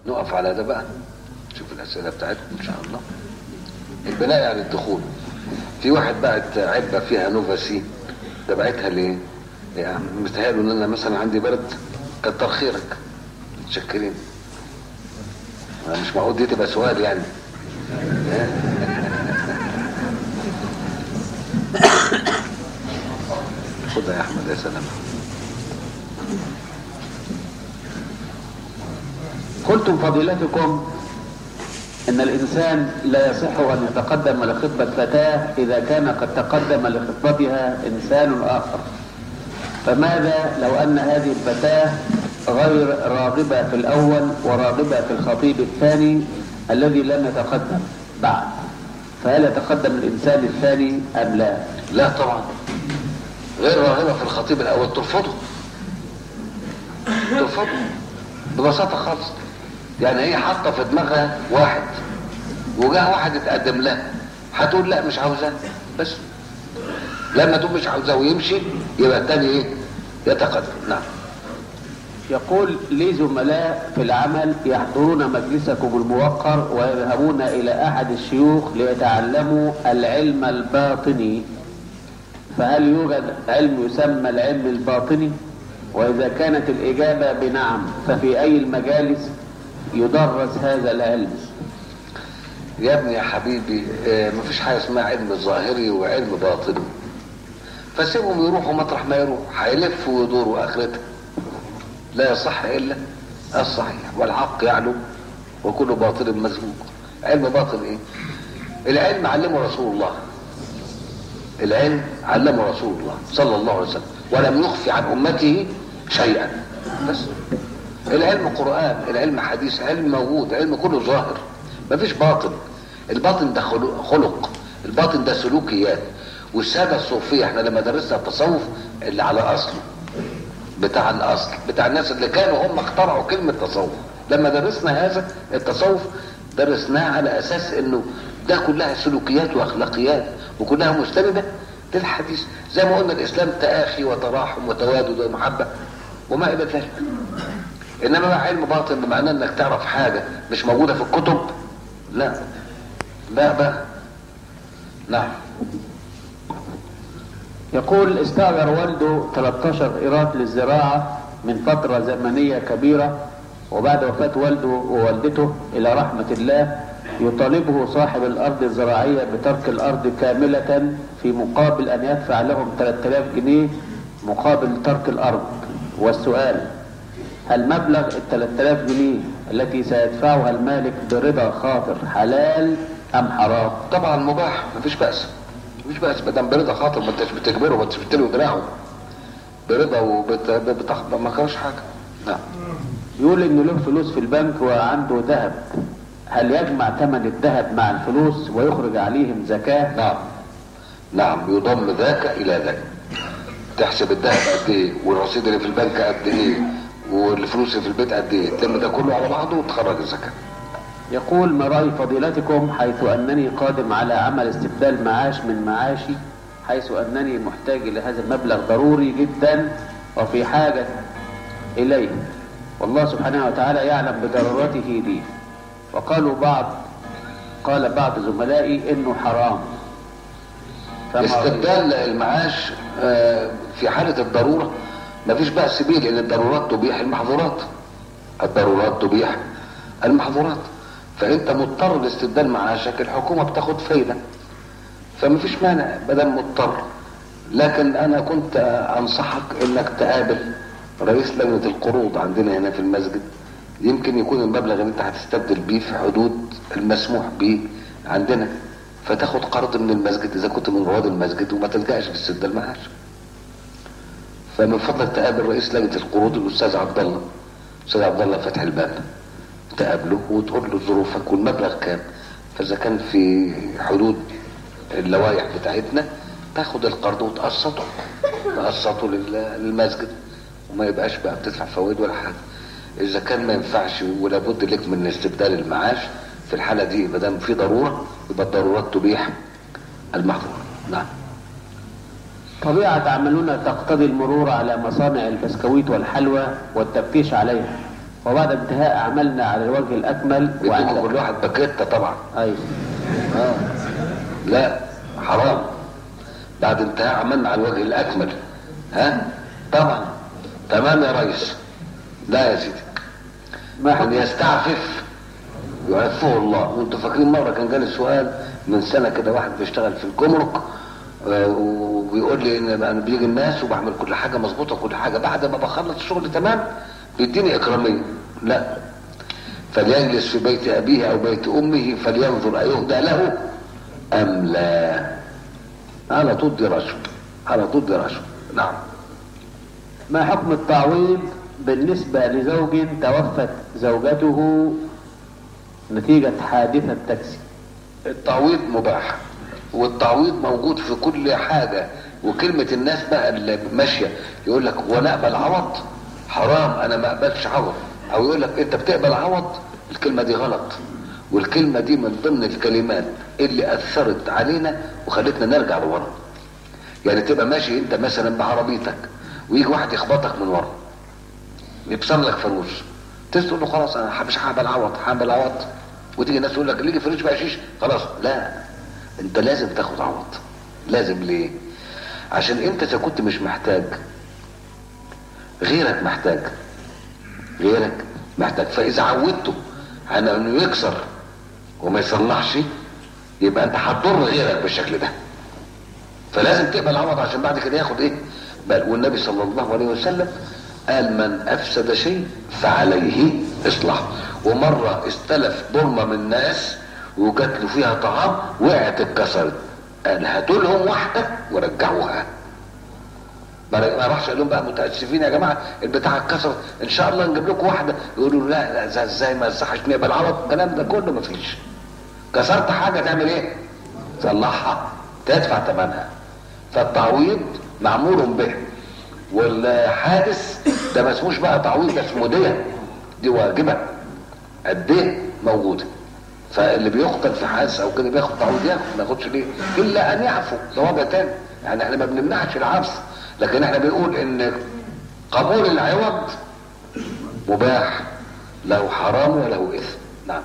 نقف على ده بقى شوف الاسئله بتاعتكم ان شاء الله البناء يعني الدخول في واحد بعت علبه فيها نوفا سي ده بعتها ليه؟ يعني متهيأله ان انا مثلا عندي برد كتر خيرك متشكرين أنا مش معقول دي تبقى سؤال يعني خدها يا احمد يا سلام قلتم فضيلتكم ان الانسان لا يصح ان يتقدم لخطبة فتاة اذا كان قد تقدم لخطبتها انسان اخر فماذا لو ان هذه الفتاة غير راغبة في الاول وراغبة في الخطيب الثاني الذي لم يتقدم بعد فهل يتقدم الانسان الثاني ام لا لا طبعا غير راغبة في الخطيب الأول ترفضه ترفضه ببساطة خالص يعني هي حاطة في دماغها واحد وجاه واحد اتقدم لها هتقول لا مش عاوزاه بس لما تقول مش عاوزاه ويمشي يبقى التاني ايه يتقدم نعم يقول لي زملاء في العمل يحضرون مجلسكم الموقر ويذهبون إلى أحد الشيوخ ليتعلموا العلم الباطني فهل يوجد علم يسمى العلم الباطني وإذا كانت الإجابة بنعم ففي أي المجالس يدرس هذا العلم يا ابني يا حبيبي آه، مفيش حاجة اسمها علم ظاهري وعلم باطني فسيبهم يروحوا مطرح ما يروح هيلفوا ويدوروا آخرتها لا يصح إلا الصحيح والحق يعلو وكل باطل مزهوق علم باطل إيه العلم علمه رسول الله العلم علمه رسول الله صلى الله عليه وسلم ولم يخفي عن أمته شيئا بس العلم قرآن العلم حديث علم موجود علم كله ظاهر مفيش باطن الباطن ده خلق, خلق الباطن ده سلوكيات والسادة الصوفية احنا لما درسنا التصوف اللي على أصله بتاع الأصل بتاع الناس اللي كانوا هم اخترعوا كلمة تصوف لما درسنا هذا التصوف درسناه على أساس انه ده كلها سلوكيات واخلاقيات وكلها مستندة للحديث زي ما قلنا الاسلام تآخي وتراحم وتوادد ومحبة وما الى ذلك انما بقى علم باطن بمعنى انك تعرف حاجة مش موجودة في الكتب لا لا بقى نعم يقول استأجر والده 13 إيراد للزراعة من فترة زمنية كبيرة وبعد وفاة والده ووالدته إلى رحمة الله يطالبه صاحب الأرض الزراعية بترك الأرض كاملة في مقابل أن يدفع لهم 3000 جنيه مقابل ترك الأرض والسؤال هل مبلغ ال 3000 جنيه التي سيدفعها المالك برضا خاطر حلال أم حرام؟ طبعا مباح مفيش بأس مفيش بأس ما دام برضا خاطر ما انتش بتجبره ما انتش بتلوي دراعه برضا وبتاخد ما كانش حاجة نعم يقول إنه له فلوس في البنك وعنده ذهب هل يجمع ثمن الذهب مع الفلوس ويخرج عليهم زكاة؟ نعم نعم يضم ذاك إلى ذاك تحسب الذهب قد ايه والرصيد اللي في البنك قد ايه والفلوس اللي في البيت قد ايه تلم ده كله على بعضه وتخرج الزكاه يقول ما رأي فضيلتكم حيث أنني قادم على عمل استبدال معاش من معاشي حيث أنني محتاج إلى هذا المبلغ ضروري جدا وفي حاجة إليه والله سبحانه وتعالى يعلم بضرورته لي وقالوا بعض قال بعض زملائي إنه حرام فما رأيك؟ استبدال المعاش آه، في حالة الضرورة مفيش بأس بيه لأن الضرورات تبيح المحظورات الضرورات تبيح المحظورات فأنت مضطر لاستبدال معاشك الحكومة بتاخد فايدة فمفيش مانع بدل مضطر لكن أنا كنت أنصحك إنك تقابل رئيس لجنة القروض عندنا هنا في المسجد يمكن يكون المبلغ اللي انت هتستبدل بيه في حدود المسموح به عندنا فتاخد قرض من المسجد اذا كنت من رواد المسجد وما تلجاش لاستبدال معاش فمن فضلك تقابل رئيس لجنه القروض الاستاذ عبد الله الاستاذ عبد الله فتح الباب تقابله وتقول له ظروفك والمبلغ كام فاذا كان في حدود اللوائح بتاعتنا تاخد القرض وتقسطه تقسطه لل- للمسجد وما يبقاش بقى بتدفع فوائد ولا حاجه اذا كان ما ينفعش ولا بد لك من استبدال المعاش في الحاله دي ما دام في ضروره يبقى الضرورات تبيح المحظور نعم طبيعة عملنا تقتضي المرور على مصانع البسكويت والحلوى والتفتيش عليها وبعد انتهاء عملنا على الوجه الأكمل بيدوكوا وعند كل واحد باكيتة طبعا أيوه آه. لا حرام بعد انتهاء عملنا على الوجه الاكمل ها طبعا تمام يا ريس لا يا سيدي ما من حكم يستعفف يعفه الله وانتوا فاكرين مره كان جالي سؤال من سنه كده واحد بيشتغل في الجمرك آه، وبيقول لي ان انا بيجي الناس وبعمل كل حاجه مظبوطه كل حاجه بعد ما بخلص الشغل تمام بيديني اكراميه لا فليجلس في بيت ابيه او بيت امه فلينظر ايهدى له ام لا على طول دي رشوه على طول دي رشوه نعم ما حكم التعويض بالنسبة لزوج توفت زوجته نتيجة حادثة تاكسي التعويض مباح والتعويض موجود في كل حاجة وكلمة الناس بقى اللي ماشية يقول لك وانا اقبل عوض حرام انا ما اقبلش عوض او يقول لك انت بتقبل عوض الكلمة دي غلط والكلمة دي من ضمن الكلمات اللي اثرت علينا وخلتنا نرجع لورا يعني تبقى ماشي انت مثلا بعربيتك ويجي واحد يخبطك من ورا يكسر لك فانوس تقول له خلاص انا مش هقبل عوض هقبل عوض وتيجي الناس تقول لك اللي يجي فلوس بقى شيش خلاص لا انت لازم تاخد عوض لازم ليه عشان انت اذا كنت مش محتاج غيرك محتاج غيرك محتاج فاذا عودته على انه يكسر وما يصلحش يبقى انت هتضر غيرك بالشكل ده فلازم تقبل عوض عشان بعد كده ياخد ايه بل والنبي صلى الله عليه وسلم قال من افسد شيء فعليه اصلاحه ومره استلف ضرمه من ناس وجات له فيها طعام وقعت اتكسرت قال هاتوا لهم واحده ورجعوها ما ما راحش قال لهم بقى متاسفين يا جماعه البتاعه اتكسرت ان شاء الله نجيب لكم واحده يقولوا لا لا ازاي- ازاي ما يصحش نقبل عوض الكلام ده كله ما فيش كسرت حاجه تعمل ايه؟ تصلحها تدفع ثمنها فالتعويض معمول به والحادث ده ما اسموش بقى تعويض ده اسمه دية دي واجبة الدية موجودة فاللي بيقتل في حادث او كده بياخد تعويض ياخد ما ياخدش ليه الا ان يعفو ده وضع تاني يعني احنا ما بنمنعش العفو لكن احنا بنقول ان قبول العوض مباح له حرام وله اثم نعم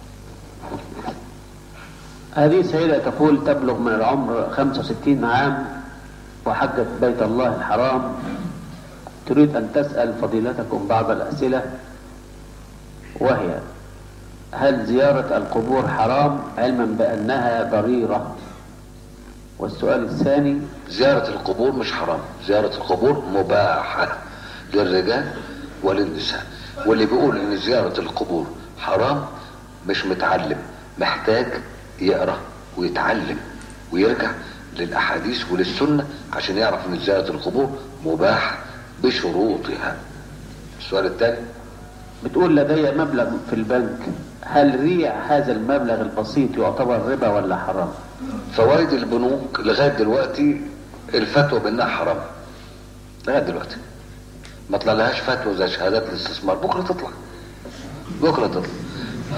هذه سيدة تقول تبلغ من العمر 65 عام وحجت بيت الله الحرام تريد أن تسأل فضيلتكم بعض الأسئلة وهي هل زيارة القبور حرام علما بأنها ضريرة والسؤال الثاني زيارة القبور مش حرام زيارة القبور مباحة للرجال وللنساء واللي بيقول ان زيارة القبور حرام مش متعلم محتاج يقرأ ويتعلم ويرجع للأحاديث وللسنة عشان يعرف ان زيارة القبور مباح بشروطها السؤال الثاني بتقول لدي مبلغ في البنك هل ريع هذا المبلغ البسيط يعتبر ربا ولا حرام فوائد البنوك لغاية دلوقتي الفتوى بانها حرام لغاية دلوقتي ما طلع لهاش فتوى زي شهادات الاستثمار بكرة تطلع بكرة تطلع ف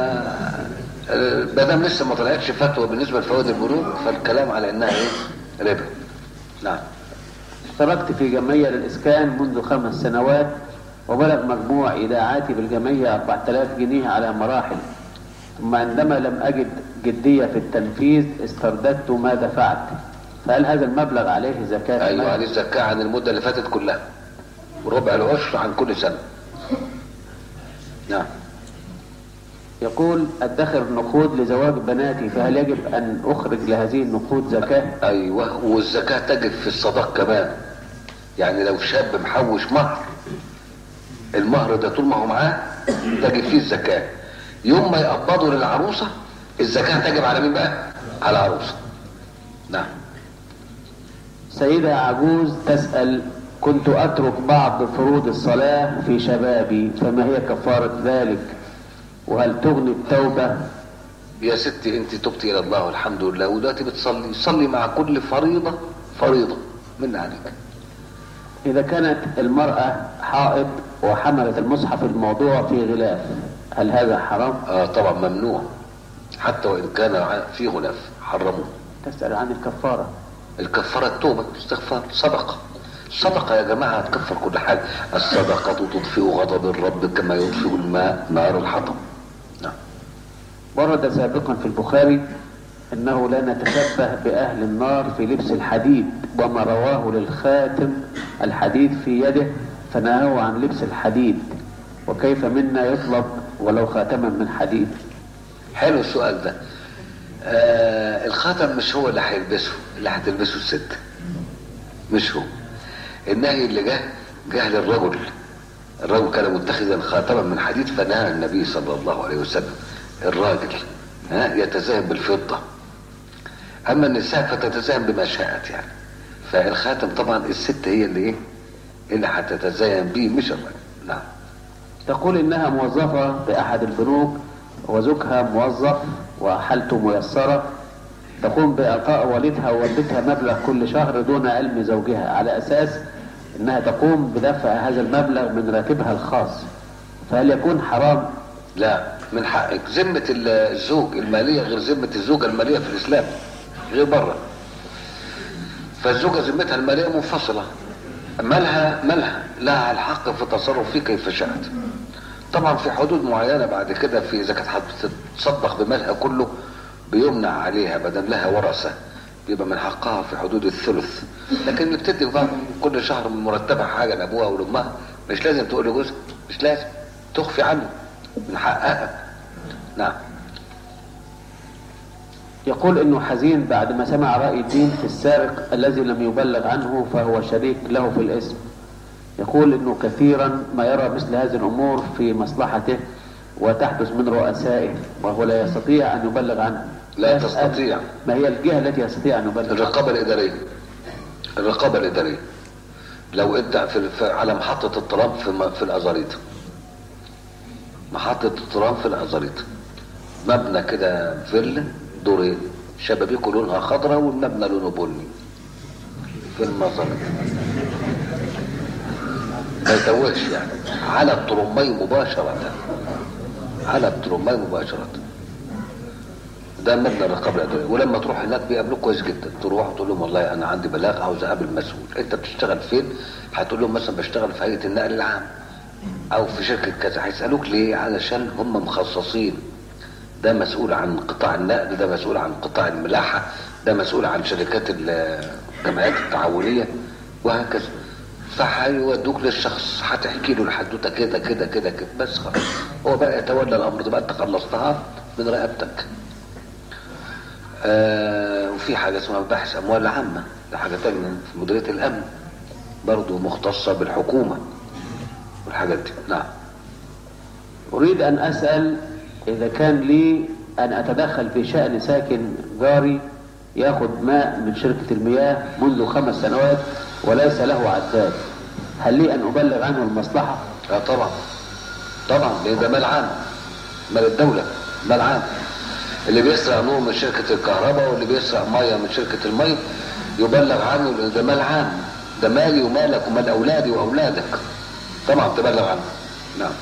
ما دام لسه ما طلعتش فتوى بالنسبة لفوائد البنوك فالكلام على انها ايه ربا نعم اشتركت في جمعية للإسكان منذ خمس سنوات وبلغ مجموع إيداعاتي بالجمعية 4000 جنيه على مراحل ثم عندما لم أجد جدية في التنفيذ استرددت ما دفعت فهل هذا المبلغ عليه زكاة ايوه مال؟ عليه الزكاة عن المدة اللي فاتت كلها وربع العشر عن كل سنة نعم يقول أدخر نقود لزواج بناتي فهل يجب أن أخرج لهذه النقود زكاة؟ ايوه والزكاة تجب في الصداق كمان يعني لو شاب محوش مهر المهر ده طول ما هو معاه تجب فيه الزكاة يوم ما يقبضوا للعروسة الزكاة تجب على مين بقى؟ على العروسة نعم سيدة عجوز تسأل كنت أترك بعض فروض الصلاة في شبابي فما هي كفارة ذلك وهل تغني التوبة يا ستي انت تبتي الى الله والحمد لله ودلوقتي بتصلي صلي مع كل فريضة فريضة من عليك إذا كانت المرأة حائض وحملت المصحف الموضوع في غلاف هل هذا حرام؟ اه طبعا ممنوع حتى وان كان ع- في غلاف حرموه تسأل عن الكفارة الكفارة التوبة استغفار صدقة صدقة يا جماعة هتكفر كل حاجة الصدقة تطفئ غضب الرب كما يطفئ الماء نار الحطب نعم ورد سابقا في البخاري انه لا نتشبه باهل النار في لبس الحديد وما رواه للخاتم الحديد في يده فنهاه عن لبس الحديد وكيف منا يطلب ولو خاتما من حديد حلو السؤال ده آه الخاتم مش هو اللي هيلبسه اللي هتلبسه الست مش هو النهي اللي جه جه للرجل الرجل كان متخذا خاتما من حديد فنهى النبي صلى الله عليه وسلم الراجل ها يتزين بالفضة أما النساء فتتزين بما شاءت يعني فالخاتم طبعا الست هي اللي إيه اللي هتتزين به مش الراجل نعم تقول انها موظفة باحد البنوك وزوجها موظف وحالته ميسرة تقوم باعطاء والدها ووالدتها مبلغ كل شهر دون علم زوجها على اساس انها تقوم بدفع هذا المبلغ من راتبها الخاص فهل يكون حرام لا من حقك ذمة الزوج المالية غير ذمة الزوجة المالية في الإسلام غير بره فالزوجة ذمتها المالية منفصلة مالها مالها لها الحق في التصرف فيه كيف شاءت طبعا في حدود معينة بعد كده في إذا كانت هتتصدق بمالها كله بيمنع عليها بدل لها ورثة بيبقى من حقها في حدود الثلث لكن اللي بتدي بقى كل شهر من مرتبها حاجة لأبوها ولأمها مش لازم تقول لجوزها مش لازم تخفي عنه من حقها نعم يقول انه حزين بعد ما سمع رأي الدين في السارق الذي لم يبلغ عنه فهو شريك له في الاسم يقول انه كثيرا ما يرى مثل هذه الامور في مصلحته وتحدث من رؤسائه وهو لا يستطيع ان يبلغ عنها لا يسأل تستطيع. ما هي الجهة التي يستطيع ان يبلغ عنها الرقابة الإدارية الرقابة الإدارية لو أنت في في- على محطة الترام في م- في الأزاريط محطة الترام في الأزاريط مبنى كده فيلا دورين شبابيكه لونها خضراء والمبنى لونه بني في المزار ما يتوهش يعني على الترمي مباشرة على الترمي مباشرة ده مبنى الرقابه الاداريه ولما تروح هناك بيقابلوك كويس جدا تروح تقول لهم والله انا عندي بلاغ عاوز اقابل مسؤول انت بتشتغل فين هتقول لهم مثلا بشتغل في هيئه النقل العام او في شركه كذا هيسالوك ليه علشان هم مخصصين ده مسؤول عن قطاع النقل ده مسؤول عن قطاع الملاحه ده مسؤول عن شركات ال- الجمعيات التعاونيه وهكذا فهيودوك للشخص هتحكي له الحدوته كده كده كده كده بس خلاص هو بقى يتولى الامر تبقى انت خلصتها من رقبتك آه وفي حاجة اسمها مباحث أموال عامة ده حاجة تانية في مديرية الأمن برضو مختصة بالحكومة والحاجات دي نعم أريد أن أسأل إذا كان لي أن أتدخل في شأن ساكن جاري يأخذ ماء من شركة المياه منذ خمس سنوات وليس له عداد هل لي أن أبلغ عنه المصلحة؟ اه طبعا طبعا لان ده مال عام مال الدولة مال عام اللي بيسرق نور من شركة الكهرباء واللي بيسرق مية من شركة المية يبلغ عنه لان ده مال عام ده مالي ومالك ومال أولادي وأولادك طبعا تبلغ عنه نعم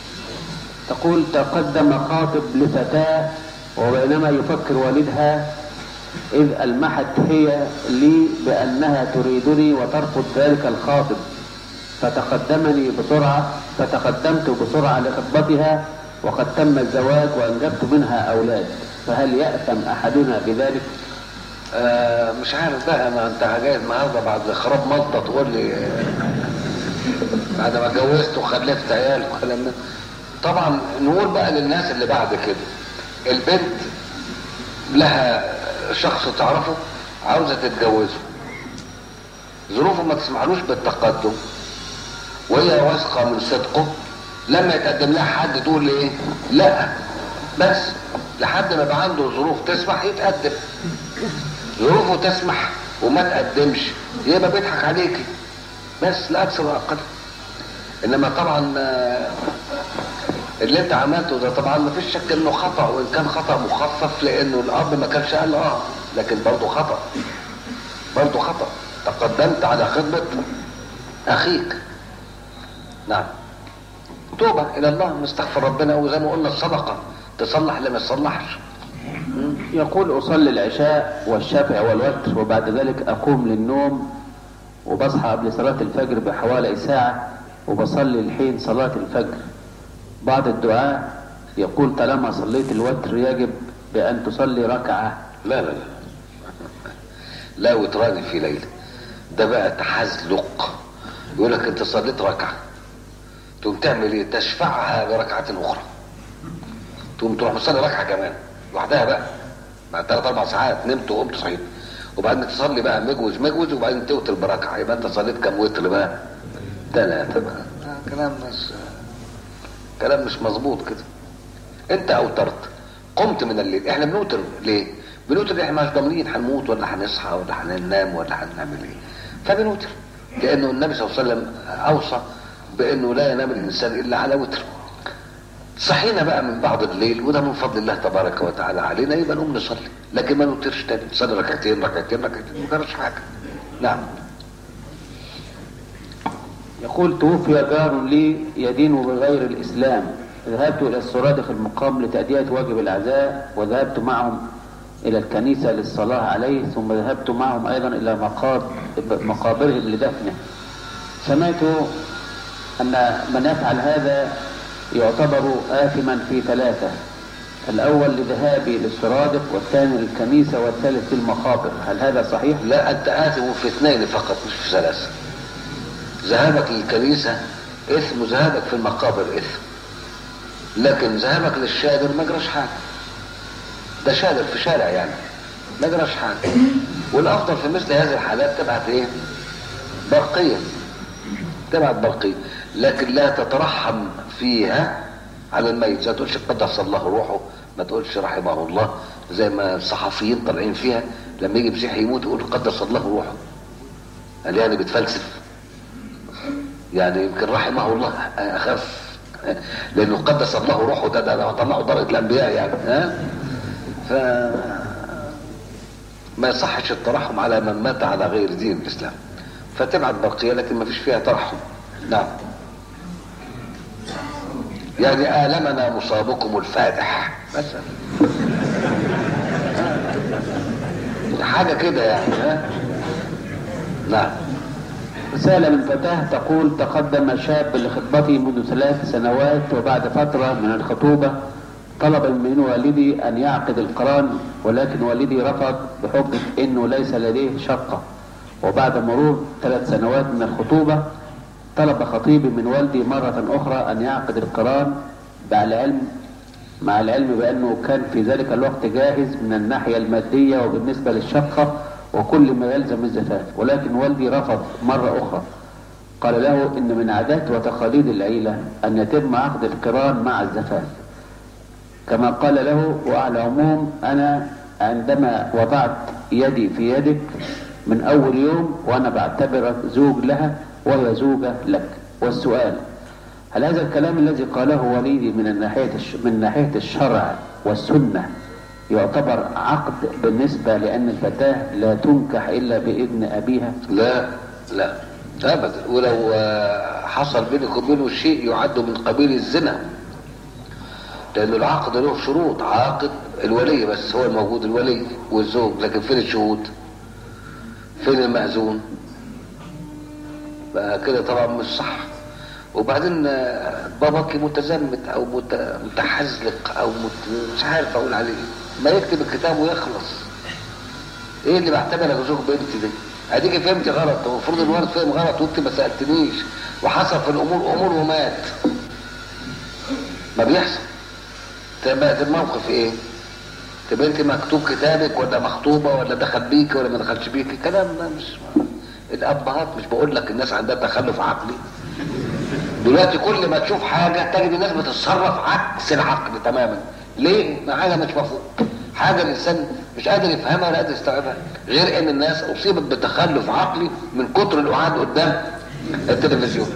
تقول تقدم خاطب لفتاة وبينما يفكر والدها إذ ألمحت هي لي بأنها تريدني وترفض ذلك الخاطب فتقدمني بسرعة فتقدمت بسرعة لخطبتها وقد تم الزواج وأنجبت منها أولاد فهل يأثم أحدنا بذلك؟ آه مش عارف بقى ما انت جاي النهارده بعد خراب ملطه تقول لي آه، بعد ما اتجوزت وخلفت عيال وكلام ده طبعا نقول بقى للناس اللي بعد كده البنت لها شخص تعرفه عاوزه تتجوزه ظروفه ما تسمحلوش بالتقدم وهي واثقه من صدقه لما يتقدم لها حد تقول لي ايه لا بس لحد ما يبقى عنده ظروف تسمح يتقدم ظروفه تسمح وما تقدمش يبقى بيضحك عليكي بس لا اكثر ولا اقل انما طبعا آه، اللي انت عملته ده طبعا ما فيش شك انه خطا وان كان خطا مخفف لانه الاب ما كانش قال اه لكن برضه خطا برضه خطا تقدمت على خدمه اخيك نعم توبه الى الله نستغفر ربنا وزي ما قلنا الصدقه تصلح اللي ما يصلحش يقول أصلي العشاء والشفع والوتر وبعد ذلك أقوم للنوم وبصحى قبل صلاة الفجر بحوالي ساعة وبصلي الحين صلاة الفجر بعض الدعاء يقول طالما صليت الوتر يجب بأن تصلي ركعة لا لا لا لا وتراني في ليلة ده بقى تحزلق يقول لك انت صليت ركعة تقوم تعمل ايه تشفعها بركعة اخرى تقوم تروح مصلي ركعة كمان لوحدها بقى بعد ثلاث اربع ساعات نمت وقمت صحيت وبعدين تصلي بقى مجوز مجوز وبعدين توتر بركعة يبقى انت صليت كام وتر بقى ثلاثة بقى آه، كلام مش كلام مش مظبوط كده انت اوترت قمت من الليل احنا بنوتر ليه بنوتر احنا مش ضامنين هنموت ولا هنصحى ولا هننام ولا هنعمل ايه فبنوتر لانه النبي صلى الله عليه وسلم اوصى بانه لا ينام الانسان الا على وتر صحينا بقى من بعض الليل وده من فضل الله تبارك وتعالى علينا يبقى نقوم نصلي لكن ما نوترش تاني نصلي ركعتين ركعتين ركعتين ما جرش حاجه نعم يقول توفي جار لي يدين بغير الإسلام ذهبت إلى السرادق المقام لتأدية واجب العزاء وذهبت معهم إلى الكنيسة للصلاة عليه ثم ذهبت معهم أيضا إلى مقاب مقابرهم لدفنه سمعت أن من يفعل هذا يعتبر آثما في ثلاثة الأول لذهابي للسرادق والثاني للكنيسة والثالث للمقابر هل هذا صحيح؟ لا انت آثم في اثنين فقط مش في ثلاثه ذهابك للكنيسه اثم وذهابك في المقابر اثم لكن ذهابك للشادر ما جراش حاجه ده شادر في شارع يعني ما جراش حاجه والافضل في مثل هذه الحالات تبعت ايه برقيه تبعت برقيه لكن لا تترحم فيها على الميت ما تقولش قدس الله روحه ما تقولش رحمه الله زي ما الصحفيين طالعين فيها لما يجي مسيحي يموت يقول قدس الله روحه قال يعني بتفلسف يعني يمكن رحمه الله اخف لانه قدس الله روحه ده ده ده طلعوا درجه الانبياء يعني ها ف ما يصحش الترحم على من مات على غير دين الاسلام فتبعت برقيه لكن ما فيش فيها ترحم نعم يعني آلمنا مصابكم الفاتح مثلا حاجة كده يعني ها نعم رسالة من فتاة تقول تقدم شاب لخطبتي منذ ثلاث سنوات وبعد فترة من الخطوبة طلب من والدي أن يعقد القران ولكن والدي رفض بحجة أنه ليس لديه شقة وبعد مرور ثلاث سنوات من الخطوبة طلب خطيبي من والدي مرة أخرى أن يعقد القران مع العلم مع العلم بأنه كان في ذلك الوقت جاهز من الناحية المادية وبالنسبة للشقة وكل ما يلزم الزفاف ولكن والدي رفض مرة أخرى قال له إن من عادات وتقاليد العيلة أن يتم عقد القران مع الزفاف كما قال له وعلى العموم أنا عندما وضعت يدي في يدك من أول يوم وأنا بعتبرك زوج لها وهي زوجة لك والسؤال هل هذا الكلام الذي قاله وليدي من الناحية الش... من ناحية الشرع والسنة يعتبر عقد بالنسبة لأن الفتاة لا تنكح إلا بإذن أبيها لا لا ابدا ولو آه، حصل بينك وبينه شيء يعد من قبيل الزنا لان العقد له شروط عاقد الولي بس هو الموجود الولي والزوج لكن فين الشهود فين المأذون بقى كده طبعا مش صح وبعدين آه، باباك متزمت او مت- متحزلق او مت... مش عارف اقول عليه ما يكتب الكتاب ويخلص ايه اللي بعتبرك زوج بنتي دي اديكي فهمتي غلط المفروض الولد فهم غلط وانت ما سالتنيش وحصل في الامور امور ومات ما بيحصل تبقى الموقف ايه تبقى انت مكتوب كتابك ولا مخطوبه ولا دخل بيك ولا ما دخلش بيك الكلام ده مش الابهات مش بقول لك الناس عندها تخلف عقلي دلوقتي كل ما تشوف حاجه تجد الناس بتتصرف عكس العقل تماما ليه؟ ما حاجه مش مفهوم حاجه الانسان مش قادر يفهمها ولا قادر يستوعبها غير ان الناس اصيبت بتخلف عقلي من كتر القعاد قدام التلفزيون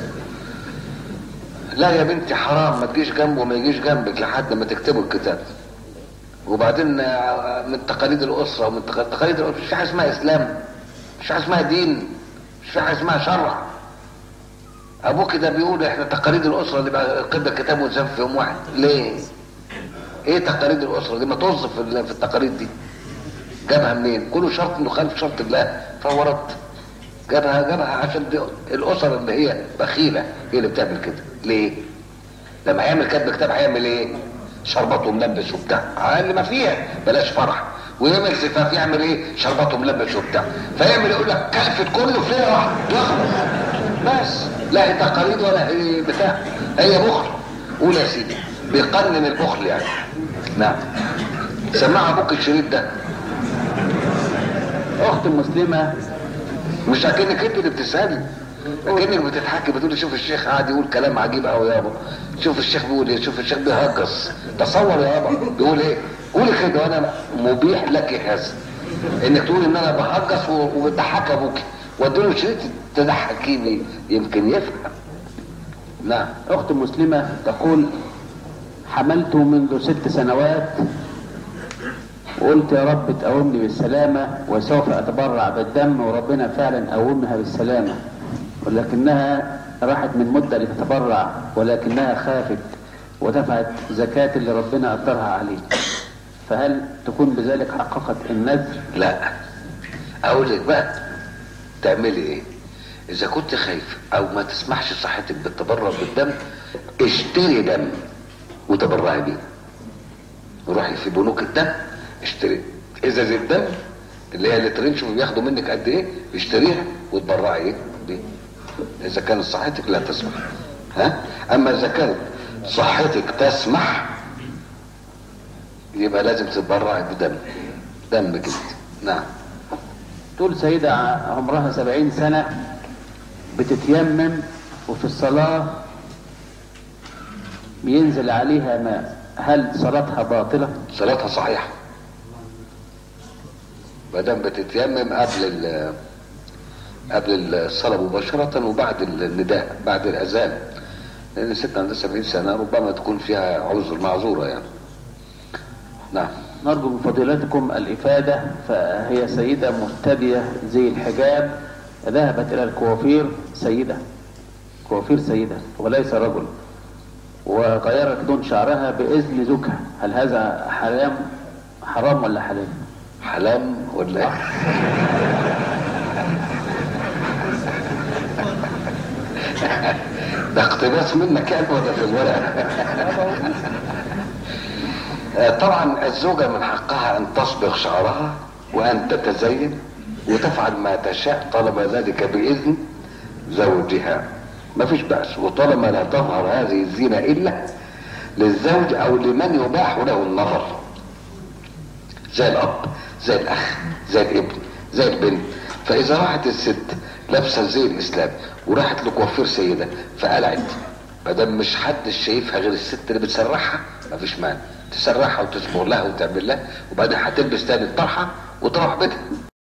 لا يا بنتي حرام ما تجيش جنبه وما يجيش جنبك لحد ما تكتبوا الكتاب وبعدين آه، من تقاليد الاسره ومن تق- تقاليد الاسره مش في حاجه اسمها اسلام مش في حاجه اسمها دين مش في حاجه اسمها شرع ابوك ده بيقول احنا تقاليد الاسره اللي بقى قبل الكتاب ونزف في يوم واحد ليه ايه تقاليد الاسره دي ما توظف في ال- في التقاليد دي جابها منين كله شرط انه خالف شرط الله فهو رد جابها جابها عشان دي الاسر اللي هي بخيله هي اللي بتعمل كده ليه لما هيعمل كتب كتاب هيعمل ايه شربات وملبس وبتاع اقل ما فيها بلاش فرح ويعمل زفاف يعمل ايه شربات وملبس وبتاع فيعمل يقول لك كلفت كله في ليله واحده يخلص بس لا هي تقاليد ولا هي بتاع هي بخل قول يا سيدي بيقنن البخل يعني نعم سمع ابوك الشريط ده اخت مسلمة مش اكنك انت اللي بتسالي اكنك بتضحكي بتقولي شوف الشيخ قاعد يقول كلام عجيب قوي يابا شوف الشيخ بيقول ايه شوف الشيخ بيهجص تصور يابا بيقول ايه قولي كده وانا مبيح لك هذا انك تقول ان انا بهجص و- وبتضحك ابوكي واديله شريط تضحكيه بيه يمكن يفهم نعم اخت مسلمة تقول حملت منذ ست سنوات وقلت يا رب تقومني بالسلامة وسوف أتبرع بالدم وربنا فعلا قومها بالسلامة ولكنها راحت من مدة لتتبرع ولكنها خافت ودفعت زكاة اللي ربنا قدرها عليه فهل تكون بذلك حققت النذر لا اقول لك بقى تعملي ايه اذا كنت خايف او ما تسمحش صحتك بالتبرع بالدم اشتري دم وتبرعي بيه روحي في بنوك الدم اشتري ازازه الدم اللي هي اللترين شوفوا بياخدوا منك قد ايه اشتريها وتبرعي ايه بيه اذا كانت صحتك لا تسمح ها اما اذا كانت صحتك تسمح يبقى لازم تتبرعي بدم دم كده نعم تقول سيدة عمرها سبعين سنة بتتيمم وفي الصلاة بينزل عليها ماء هل صلاتها باطلة؟ صلاتها صحيحة ما دام بتتيمم قبل ال قبل الصلاة مباشرة وبعد النداء بعد الأذان لأن الست عندها 70 سنة ربما تكون فيها عذر معذورة يعني نعم نرجو من فضيلتكم الإفادة فهي سيدة مرتدية زي الحجاب ذهبت إلى الكوافير سيدة كوافير سيدة وليس رجل وغيرت لون شعرها بإذن زوجها هل هذا حرام حرام ولا حلال؟ حلام ولا ايه؟ ده اقتباس منك يعني ولا في الورقة؟ آه، طبعا الزوجة من حقها ان تصبغ شعرها وان تتزين وتفعل ما تشاء طالما ذلك باذن زوجها ما فيش بأس وطالما لا تظهر هذه الزينة الا للزوج او لمن يباح له النظر زي الاب زي الاخ زي الابن زي البنت فاذا راحت الست لابسه زي الاسلام وراحت لكوافير سيده فقلعت ما دام مش حد شايفها غير الست اللي بتسرحها مفيش مانع تسرحها وتصبغ لها وتعمل لها وبعدين هتلبس تاني الطرحه وتروح بيتها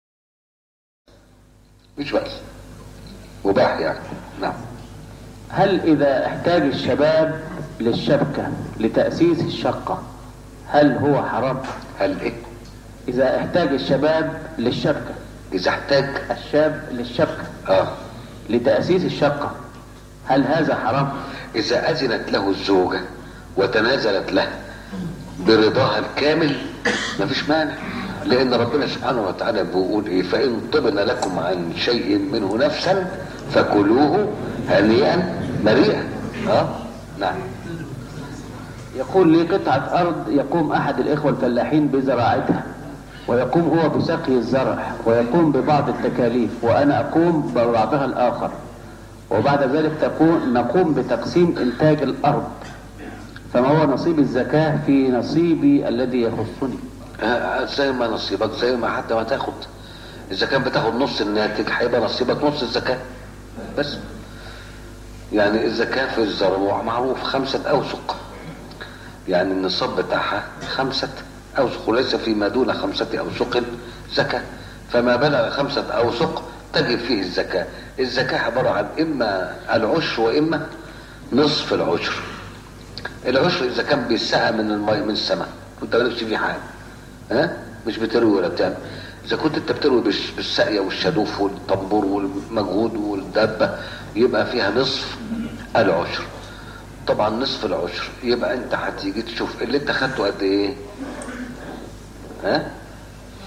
مش بأس مباح يعني نعم هل إذا احتاج الشباب للشبكة لتأسيس الشقة هل هو حرام؟ هل ايه إذا احتاج الشباب للشبكة اذا احتاج الشاب للشبكة اه لتأسيس الشقة هل هذا حرام؟ إذا أذنت له الزوجة وتنازلت له برضاها الكامل مفيش مانع لأن ربنا سبحانه وتعالى بيقول إيه فإن طبن لكم عن شيء منه نفسا فكلوه هنيئا مريئا اه نعم يقول لي قطعة أرض يقوم أحد الإخوة الفلاحين بزراعتها ويقوم هو بسقي الزرع ويقوم ببعض التكاليف وأنا أقوم ببعضها الآخر وبعد ذلك تكون نقوم بتقسيم إنتاج الأرض فما هو نصيب الزكاة في نصيبي الذي يخصني آه، زي ما نصيبك زي ما حتى ما تاخد إذا كان بتاخد نص الناتج هيبقى نصيبك نص الزكاة بس يعني الزكاة في الزروع معروف خمسة أوسق يعني النصاب بتاعها خمسة أوسق وليس فيما دون خمسة أوسق زكاة فما بلغ خمسة أوسق تجب فيه الزكاة الزكاة عبارة عن إما العشر وإما نصف العشر العشر إذا كان بيسقى من المي من السماء وأنت مالكش فيه حاجة ها مش بتروي ولا بتعمل إذا كنت أنت بتروي بالش- بالسقية والشادوف والطنبور والمجهود والدابة يبقى فيها نصف العشر طبعا نصف العشر يبقى انت هتيجي تشوف اللي انت خدته قد ايه ها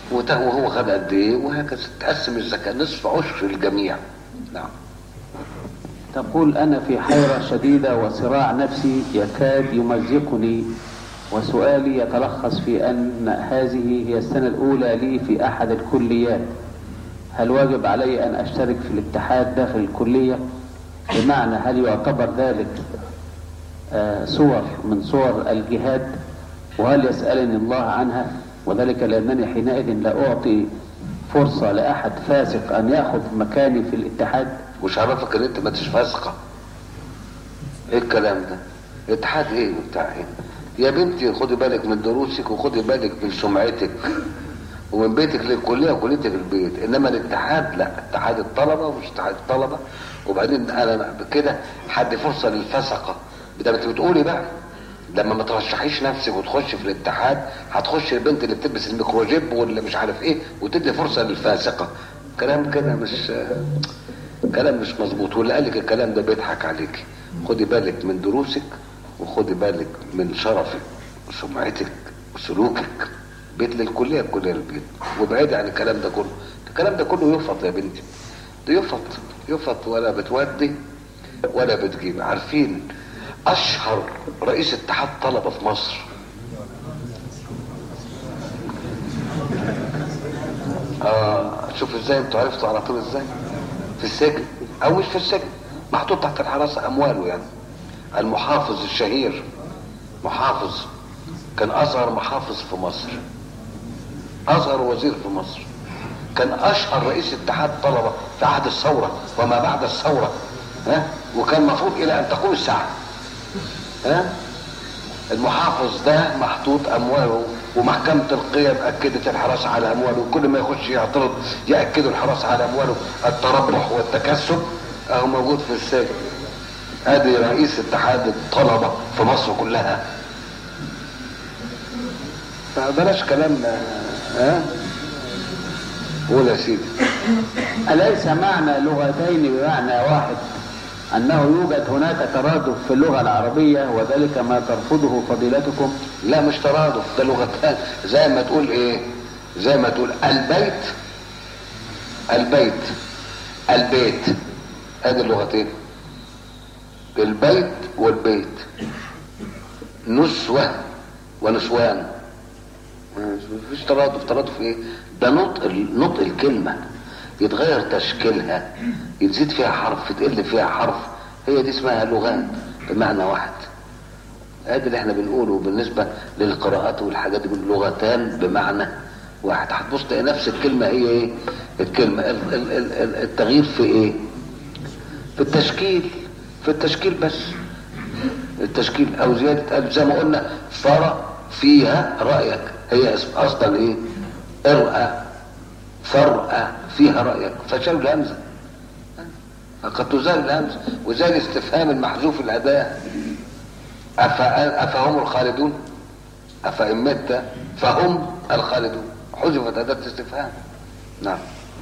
وت- وهو خد قد ايه وهكذا تقسم الزكاه نصف عشر الجميع نعم تقول أنا في حيرة شديدة وصراع نفسي يكاد يمزقني وسؤالي يتلخص في أن هذه هي السنة الأولى لي في أحد الكليات هل واجب علي أن أشترك في الاتحاد داخل الكلية بمعنى هل يعتبر ذلك آه، صور من صور الجهاد وهل يسألني الله عنها وذلك لأنني حينئذ لا أعطي فرصة لأحد فاسق أن يأخذ مكاني في الاتحاد وش عرفك ان انت ما انتش فاسقه ايه الكلام ده اتحاد ايه وبتاع ايه يا بنتي خدي بالك من دروسك وخدي بالك من سمعتك ومن بيتك للكليه وكليتك البيت انما الاتحاد لا اتحاد الطلبه ومش اتحاد الطلبه وبعدين انا كده حد فرصه للفسقه ده انت بتقولي بقى لما ما ترشحيش نفسك وتخش في الاتحاد هتخش البنت اللي بتلبس الميكروجيب واللي مش عارف ايه وتدي فرصه للفاسقه كلام كده مش كلام مش مظبوط واللي قال لك الكلام ده بيضحك عليك خدي بالك من دروسك وخدي بالك من شرفك وسمعتك وسلوكك بيت للكليه الكليه للبيت وابعدي عن الكلام ده كله الكلام ده كله يفط يا بنتي ده يفط يفط ولا بتودي ولا بتجيب عارفين اشهر رئيس اتحاد طلبه في مصر اه شوف ازاي انتوا عرفتوا على طول ازاي في السجن او مش في السجن محطوط تحت الحراسه امواله يعني المحافظ الشهير محافظ كان اصغر محافظ في مصر اصغر وزير في مصر كان اشهر رئيس اتحاد طلبه في عهد الثوره وما بعد الثوره ها وكان مفروض الى ان تقوم الساعه ها المحافظ ده محطوط امواله ومحكمة القيم أكدت الحراسة على أمواله وكل ما يخش يعترض يأكدوا الحراسة على أمواله التربح والتكسب أهو موجود في السجن ادي رئيس اتحاد الطلبة في مصر كلها فبلاش كلام ها قول يا سيدي أليس معنى لغتين بمعنى واحد أنه يوجد هناك ترادف في اللغة العربية وذلك ما ترفضه فضيلتكم لا مش ترادف ده لغتان زي ما تقول ايه زي ما تقول البيت البيت البيت ادي اللغتين البيت والبيت نسوة ونسوان مفيش ترادف ترادف ايه ده نطق نطق الكلمة يتغير تشكيلها يزيد فيها حرف تقل فيها حرف هي دي اسمها لغات بمعنى واحد ادي اللي احنا بنقوله بالنسبه للقراءات والحاجات دي لغتان بمعنى واحد هتبص تلاقي نفس الكلمه هي ايه الكلمه ال- ال- ال- ال- التغيير في ايه في التشكيل في التشكيل بس التشكيل او زياده الف زي ما قلنا فرق فيها رايك هي اسم اصلا ايه ارأى فرأى فيها رايك فشالوا الهمزه قد تزال الهمزه وزال استفهام المحذوف الاداه أفا- أفهم الخالدون أفإن مت فهم الخالدون حذفت أداة استفهام نعم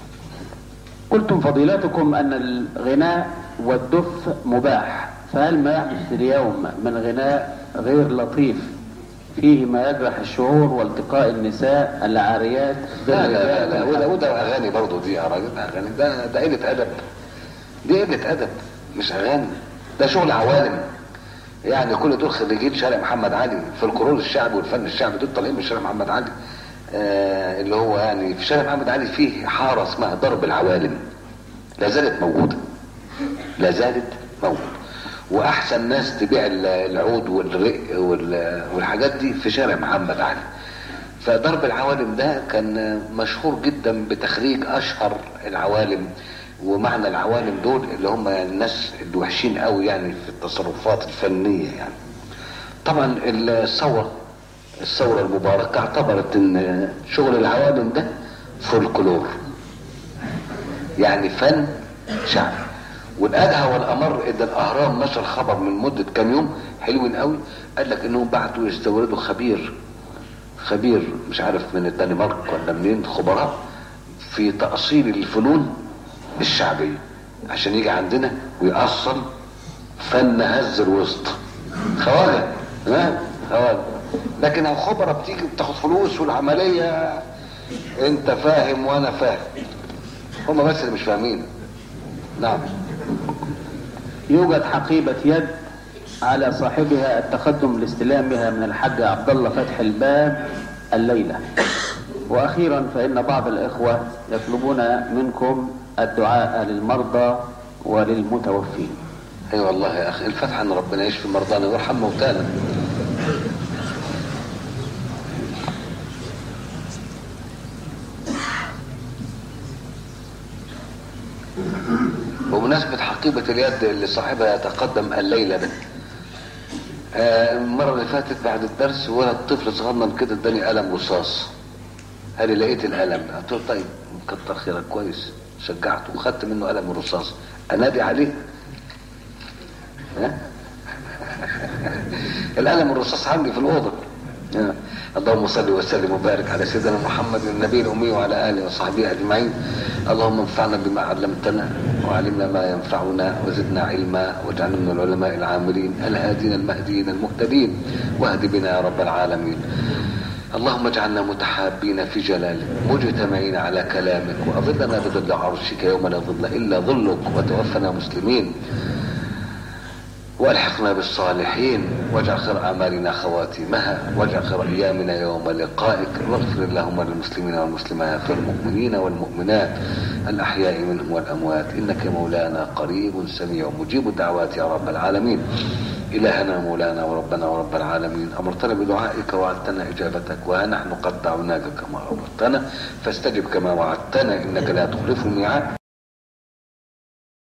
قلتم فضيلتكم أن الغناء والدف مباح فهل ما يحدث اليوم من غناء غير لطيف فيه ما يجرح الشعور والتقاء النساء العاريات لا لا لا, لا وده بالرجال وده أغاني برضه دي يا راجل أغاني ده ده قلة أدب دي قلة أدب مش أغاني ده شغل عوالم يعني كل دول خريجين شارع محمد علي في القرون الشعبي والفن الشعبي دول طالعين من شارع محمد علي آه اللي هو يعني في شارع محمد علي فيه حارة اسمها درب العوالم لا زالت موجودة لا زالت موجودة واحسن ناس تبيع ال- العود والرق وال- والحاجات دي في شارع محمد علي فضرب العوالم ده كان مشهور جدا بتخريج اشهر العوالم ومعنى العوالم دول اللي هم يعني الناس الوحشين قوي يعني في التصرفات الفنيه يعني طبعا الثوره الثوره المباركه اعتبرت ان شغل العوالم ده فولكلور يعني فن شعبي والادهى والامر ان الاهرام نشر خبر من مده كام يوم حلوين قوي قال لك انهم بعتوا يستوردوا خبير خبير مش عارف من الدنمارك ولا منين خبراء في تأصيل الفنون الشعبية عشان يجي عندنا ويأصل فن هز الوسط خواجة ها خواجة لكن الخبراء بتيجي بتاخد فلوس والعملية انت فاهم وانا فاهم هما بس اللي مش فاهمين نعم يوجد حقيبة يد على صاحبها التقدم لاستلامها من الحاج عبد الله فتح الباب الليلة وأخيرا فإن بعض الإخوة يطلبون منكم الدعاء للمرضى وللمتوفين اي أيوة والله يا اخي الفتحة ان ربنا يشفي مرضانا ويرحم موتانا بمناسبة حقيبة اليد اللي صاحبها يتقدم الليلة ده آه، المرة اللي فاتت بعد الدرس ولد طفل صغنن كده اداني قلم رصاص قال لي لقيت القلم قلت له طيب كتر خيرك كويس شجعته وخدت منه قلم الرصاص انادي عليه ها؟ القلم الرصاص عندي في الاوضه آه. اللهم صل وسلم وبارك على سيدنا محمد النبي الامي وعلى اله وصحبه اجمعين اللهم انفعنا بما علمتنا وعلمنا ما ينفعنا وزدنا علما واجعلنا من العلماء العاملين الهادين المهديين المهتدين واهد بنا يا رب العالمين اللهم اجعلنا متحابين في جلالك مجتمعين على كلامك واظلنا بظل عرشك يوم لا ظل الا ظلك وتوفنا مسلمين والحقنا بالصالحين واجعل خير اعمالنا خواتيمها واجعل خير ايامنا يوم لقائك واغفر اللهم للمسلمين والمسلمات والمؤمنين والمؤمنات الاحياء منهم والاموات انك مولانا قريب سميع مجيب الدعوات يا رب العالمين إلهنا مولانا وربنا ورب العالمين أمرتنا بدعائك وعدتنا إجابتك وها نحن قد دعوناك كما أمرتنا فاستجب كما وعدتنا إنك لا تخلف الميعاد